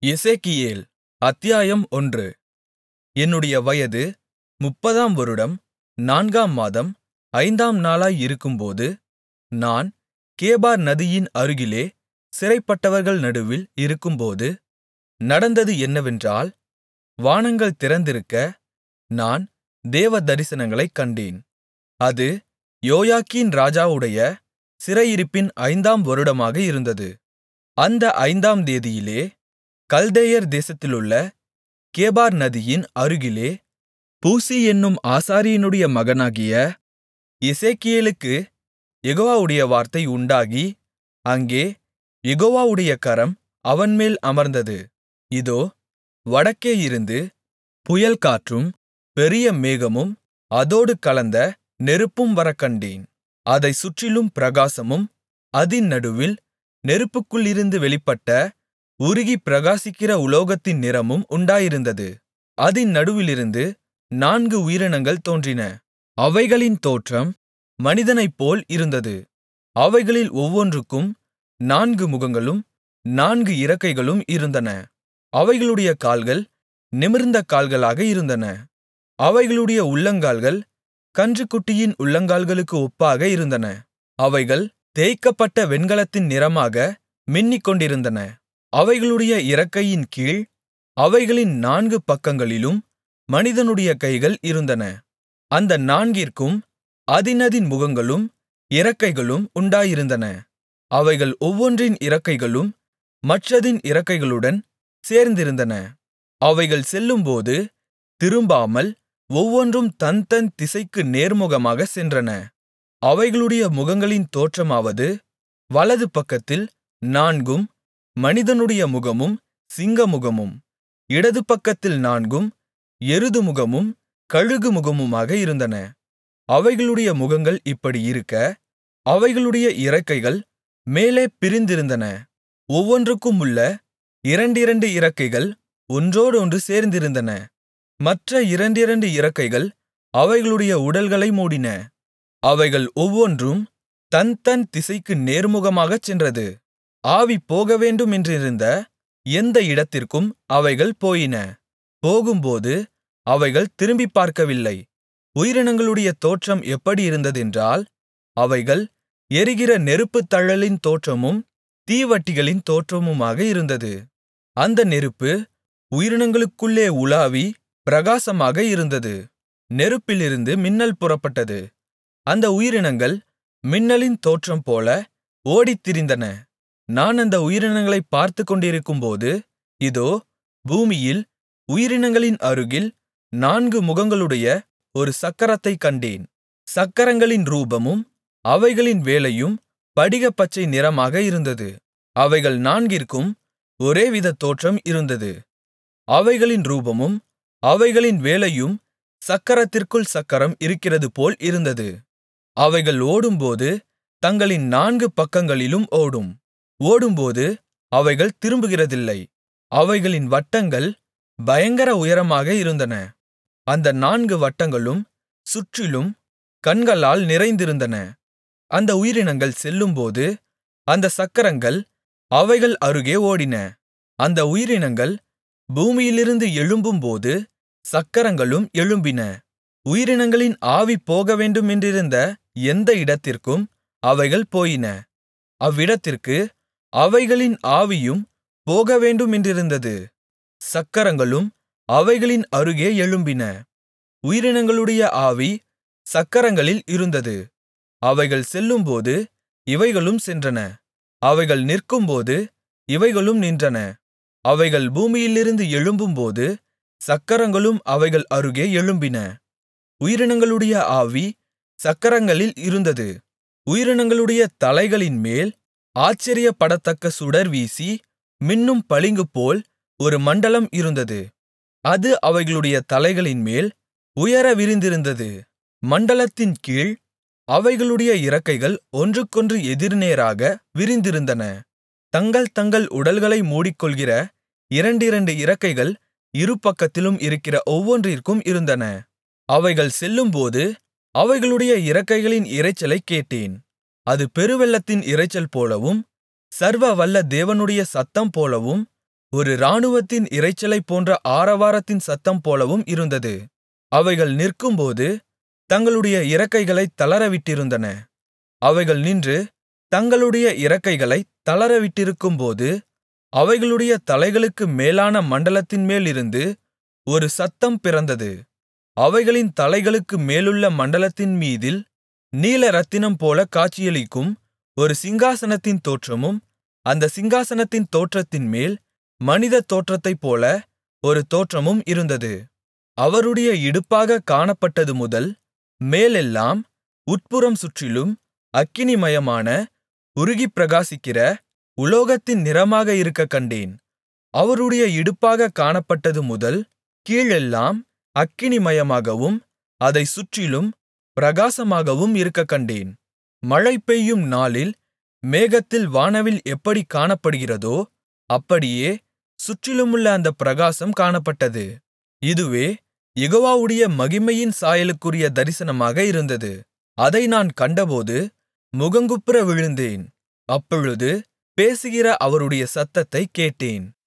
எசேக்கியேல் அத்தியாயம் ஒன்று என்னுடைய வயது முப்பதாம் வருடம் நான்காம் மாதம் ஐந்தாம் நாளாய் இருக்கும்போது நான் கேபார் நதியின் அருகிலே சிறைப்பட்டவர்கள் நடுவில் இருக்கும்போது நடந்தது என்னவென்றால் வானங்கள் திறந்திருக்க நான் தேவதரிசனங்களைக் கண்டேன் அது யோயாக்கீன் ராஜாவுடைய சிறையிருப்பின் ஐந்தாம் வருடமாக இருந்தது அந்த ஐந்தாம் தேதியிலே கல்தேயர் தேசத்திலுள்ள கேபார் நதியின் அருகிலே பூசி என்னும் ஆசாரியனுடைய மகனாகிய எசேக்கியேலுக்குக் யெகோவாவுடைய வார்த்தை உண்டாகி அங்கே யெகோவாவுடைய கரம் அவன்மேல் அமர்ந்தது இதோ வடக்கேயிருந்து புயல்காற்றும் பெரிய மேகமும் அதோடு கலந்த நெருப்பும் வரக்கண்டேன் அதைச் சுற்றிலும் பிரகாசமும் அதின் நடுவில் நெருப்புக்குள்ளிருந்து வெளிப்பட்ட உருகிப் பிரகாசிக்கிற உலோகத்தின் நிறமும் உண்டாயிருந்தது அதின் நடுவிலிருந்து நான்கு உயிரினங்கள் தோன்றின அவைகளின் தோற்றம் மனிதனைப்போல் இருந்தது அவைகளில் ஒவ்வொன்றுக்கும் நான்கு முகங்களும் நான்கு இறக்கைகளும் இருந்தன அவைகளுடைய கால்கள் நிமிர்ந்த கால்களாக இருந்தன அவைகளுடைய உள்ளங்கால்கள் கன்றுக்குட்டியின் உள்ளங்கால்களுக்கு ஒப்பாக இருந்தன அவைகள் தேய்க்கப்பட்ட வெண்கலத்தின் நிறமாக மின்னிக்கொண்டிருந்தன அவைகளுடைய இறக்கையின் கீழ் அவைகளின் நான்கு பக்கங்களிலும் மனிதனுடைய கைகள் இருந்தன அந்த நான்கிற்கும் அதினதின் முகங்களும் இறக்கைகளும் உண்டாயிருந்தன அவைகள் ஒவ்வொன்றின் இறக்கைகளும் மற்றதின் இறக்கைகளுடன் சேர்ந்திருந்தன அவைகள் செல்லும்போது திரும்பாமல் ஒவ்வொன்றும் தன்தன் திசைக்கு நேர்முகமாகச் சென்றன அவைகளுடைய முகங்களின் தோற்றமாவது வலது பக்கத்தில் நான்கும் மனிதனுடைய முகமும் சிங்கமுகமும் இடது பக்கத்தில் நான்கும் எருதுமுகமும் கழுகுமுகமுமாக இருந்தன அவைகளுடைய முகங்கள் இப்படி இருக்க அவைகளுடைய இறக்கைகள் மேலே பிரிந்திருந்தன ஒவ்வொன்றுக்குமுள்ள இரண்டிரண்டு இறக்கைகள் ஒன்றோடொன்று சேர்ந்திருந்தன மற்ற இரண்டிரண்டு இறக்கைகள் அவைகளுடைய உடல்களை மூடின அவைகள் ஒவ்வொன்றும் தன்தன் திசைக்கு நேர்முகமாகச் சென்றது ஆவி போகவேண்டுமென்றிருந்த எந்த இடத்திற்கும் அவைகள் போயின போகும்போது அவைகள் திரும்பிப் பார்க்கவில்லை உயிரினங்களுடைய தோற்றம் எப்படியிருந்ததென்றால் அவைகள் எரிகிற நெருப்புத் தழலின் தோற்றமும் தீவட்டிகளின் தோற்றமுமாக இருந்தது அந்த நெருப்பு உயிரினங்களுக்குள்ளே உலாவி பிரகாசமாக இருந்தது நெருப்பிலிருந்து மின்னல் புறப்பட்டது அந்த உயிரினங்கள் மின்னலின் தோற்றம்போல ஓடித்திரிந்தன நான் அந்த உயிரினங்களைப் பார்த்துக்கொண்டிருக்கும்போது இதோ பூமியில் உயிரினங்களின் அருகில் நான்கு முகங்களுடைய ஒரு சக்கரத்தைக் கண்டேன் சக்கரங்களின் ரூபமும் அவைகளின் வேலையும் படிகப்பச்சை நிறமாக இருந்தது அவைகள் நான்கிற்கும் ஒரேவித தோற்றம் இருந்தது அவைகளின் ரூபமும் அவைகளின் வேலையும் சக்கரத்திற்குள் சக்கரம் இருக்கிறதுபோல் இருந்தது அவைகள் ஓடும்போது தங்களின் நான்கு பக்கங்களிலும் ஓடும் ஓடும்போது அவைகள் திரும்புகிறதில்லை அவைகளின் வட்டங்கள் பயங்கர உயரமாக இருந்தன அந்த நான்கு வட்டங்களும் சுற்றிலும் கண்களால் நிறைந்திருந்தன அந்த உயிரினங்கள் செல்லும்போது அந்த சக்கரங்கள் அவைகள் அருகே ஓடின அந்த உயிரினங்கள் பூமியிலிருந்து எழும்பும்போது சக்கரங்களும் எழும்பின உயிரினங்களின் ஆவி போகவேண்டுமென்றிருந்த எந்த இடத்திற்கும் அவைகள் போயின அவ்விடத்திற்கு அவைகளின் ஆவியும் போகவேண்டுமென்றிருந்தது சக்கரங்களும் அவைகளின் அருகே எழும்பின உயிரினங்களுடைய ஆவி சக்கரங்களில் இருந்தது அவைகள் செல்லும்போது இவைகளும் சென்றன அவைகள் நிற்கும்போது இவைகளும் நின்றன அவைகள் பூமியிலிருந்து எழும்பும்போது சக்கரங்களும் அவைகள் அருகே எழும்பின உயிரினங்களுடைய ஆவி சக்கரங்களில் இருந்தது உயிரினங்களுடைய தலைகளின்மேல் ஆச்சரியப்படத்தக்க சுடர் வீசி மின்னும் பளிங்குபோல் ஒரு மண்டலம் இருந்தது அது அவைகளுடைய தலைகளின்மேல் உயர விரிந்திருந்தது மண்டலத்தின் கீழ் அவைகளுடைய இறக்கைகள் ஒன்றுக்கொன்று எதிர்நேராக விரிந்திருந்தன தங்கள் தங்கள் உடல்களை மூடிக்கொள்கிற இரண்டிரண்டு இறக்கைகள் இருபக்கத்திலும் இருக்கிற ஒவ்வொன்றிற்கும் இருந்தன அவைகள் செல்லும்போது அவைகளுடைய இறக்கைகளின் இரைச்சலைக் கேட்டேன் அது பெருவெள்ளத்தின் இரைச்சல் போலவும் சர்வவல்ல தேவனுடைய சத்தம் போலவும் ஒரு இராணுவத்தின் இரைச்சலைப் போன்ற ஆரவாரத்தின் சத்தம் போலவும் இருந்தது அவைகள் நிற்கும்போது தங்களுடைய இறக்கைகளைத் தளரவிட்டிருந்தன அவைகள் நின்று தங்களுடைய இறக்கைகளைத் தளரவிட்டிருக்கும்போது அவைகளுடைய தலைகளுக்கு மேலான மண்டலத்தின்மேலிருந்து ஒரு சத்தம் பிறந்தது அவைகளின் தலைகளுக்கு மேலுள்ள மண்டலத்தின் மீதில் நீலரத்தினம்போல காட்சியளிக்கும் ஒரு சிங்காசனத்தின் தோற்றமும் அந்த சிங்காசனத்தின் தோற்றத்தின்மேல் மனித தோற்றத்தைப்போல ஒரு தோற்றமும் இருந்தது அவருடைய இடுப்பாகக் காணப்பட்டது முதல் மேலெல்லாம் உட்புறம் சுற்றிலும் அக்கினிமயமான உருகிப் பிரகாசிக்கிற உலோகத்தின் நிறமாக இருக்கக் கண்டேன் அவருடைய இடுப்பாகக் காணப்பட்டது முதல் கீழெல்லாம் அக்கினிமயமாகவும் அதைச் சுற்றிலும் பிரகாசமாகவும் இருக்கக் கண்டேன் மழை பெய்யும் நாளில் மேகத்தில் வானவில் எப்படிக் காணப்படுகிறதோ அப்படியே சுற்றிலுமுள்ள அந்தப் பிரகாசம் காணப்பட்டது இதுவே யெகோவாவுடைய மகிமையின் சாயலுக்குரிய தரிசனமாக இருந்தது அதை நான் கண்டபோது முகங்குப்புற விழுந்தேன் அப்பொழுது பேசுகிற அவருடைய சத்தத்தைக் கேட்டேன்